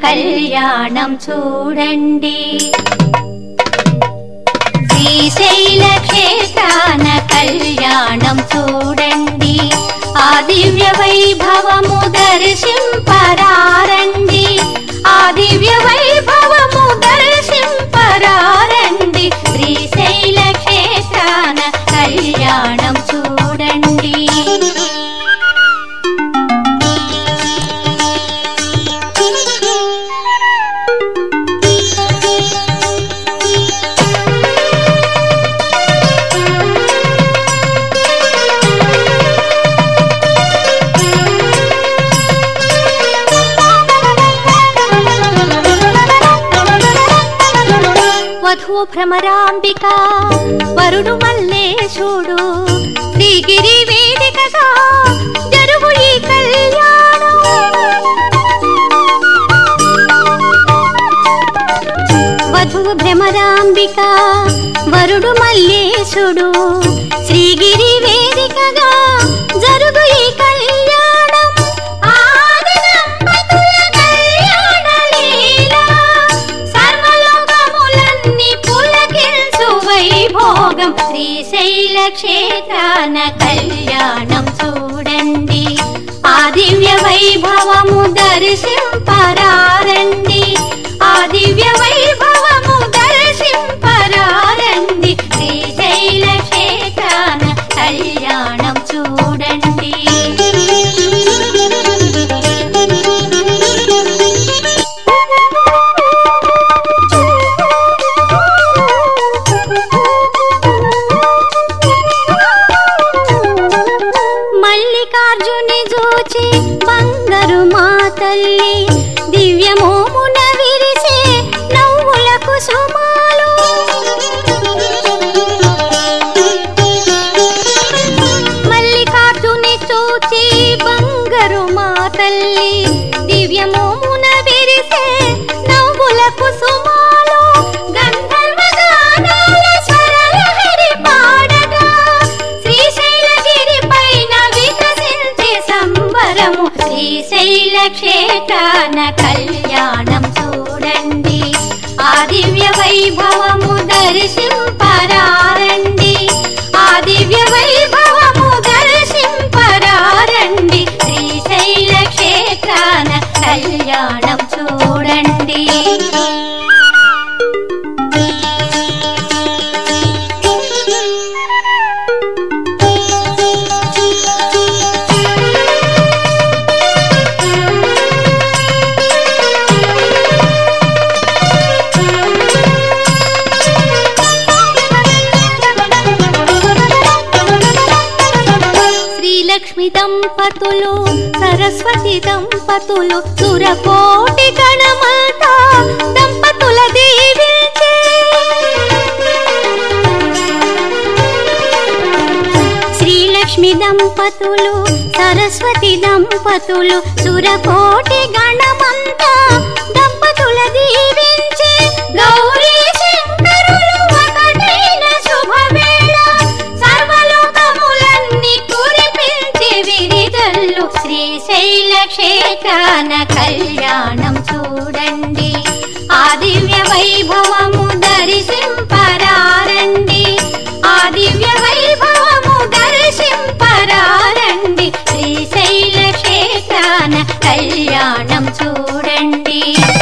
కళ్యాణం చూడండి శ్రీశైల క్షేత్రాన కళ్యాణం చూడండి ఆ దివ్య వైభవము దర్శింపరారండి ఆ దివ్య వైభవము దర్శింపరారండి శ్రీశైల క్షేత్రాన కళ్యాణం చూడండి వధువు భ్రమరాంబిక వరుడు మల్లేశుడు శ్రీగిరి వేదికగా జరుగు ఈ కళ్యాణం వధువు భ్రమరాంబిక వరుడు మల్లేశుడు శ్రీగిరి వేదికగా జరుగు ఈ కళ్యాణం ఆది దంపతుల కళ్యాణ లీల సర్వలోకములన్నీ పులకిల్చు వైభోగం శ్రీశైల క్షేత్రాన కళ్యాణం చూడండి ఆ దివ్య వైభవము దర్శింపరారండి ఆ దివ్య వైభవము దర్శింపరారండి శ్రీశైల క్షేత్రాన కళ్యాణం చూడండి మల్లికార్జుని జూచి బంగారు మా తల్లి దివ్యమోమున విరిసే నవ్వుల కుసుమాలు మల్లికార్జుని చూచి బంగారు మా తల్లి దివ్యమోమున విరిసే నవ్వుల కుసుమాలు గంధర్వ గానాల స్వరలహరి పాడగా శ్రీశైలగిరి పైన వికసించే సంబరము శ్రీశైల క్షేత్రాన కళ్యాణం చూడండి ఆ దివ్య వైభవము దర్శింపరారండి ఆ దివ్య వైభవము దర్శింపరారండి శ్రీశైల క్షేత్రాన కళ్యాణం చూడండి శ్రీలక్ష్మి దంపతులు సరస్వతి దంపతులు సురకోటి గణమాత దంపతుల దీవించే శ్రీలక్ష్మి దంపతులు సరస్వతి దంపతులు సురకోటి గణమంత దంపతుల దీవించే గౌరీ శంకరులు ఒకటైన శుభవేళ సర్వలోకములన్నీ కురిపించి విరిదల్లు శ్రీశైల క్షేత్రాన కళ్యాణం చూడండి ఆ దివ్య వైభవము దర్శింపరారండి ఆ దివ్య వైభవము దర్శింపరారండి శ్రీశైల క్షేత్రాన కళ్యాణం చూడండి